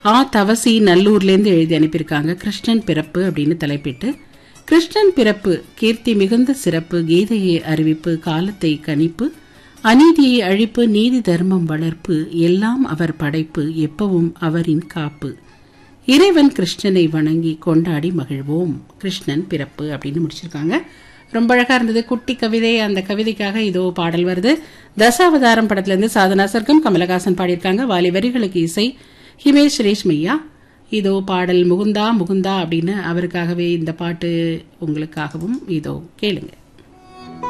ஆ தவசி நல்லூர்லேருந்து எழுதி அனுப்பியிருக்காங்க கிருஷ்ணன் பிறப்பு அப்படின்னு தலைப்பிட்டு கிருஷ்ணன் பிறப்பு கீர்த்தி மிகுந்த சிறப்பு கீதையை அறிவிப்பு காலத்தை கணிப்பு அநீதியை அழிப்பு நீதி தர்மம் வளர்ப்பு எல்லாம் அவர் படைப்பு எப்பவும் அவரின் காப்பு இறைவன் கிருஷ்ணனை வணங்கி கொண்டாடி மகிழ்வோம் கிருஷ்ணன் பிறப்பு அப்படின்னு முடிச்சிருக்காங்க ரொம்ப அழகா இருந்தது குட்டி கவிதை அந்த கவிதைக்காக இதோ பாடல் வருது தசாவதாரம் படத்துல இருந்து சாதனா சர்க்கம் கமலஹாசன் பாடியிருக்காங்க வாலி வரிகளுக்கு இசை ஹிமேஷ் ரேஷ்மையா இதோ பாடல் முகுந்தா முகுந்தா அப்படின்னு அவருக்காகவே இந்த பாட்டு உங்களுக்காகவும் இதோ கேளுங்க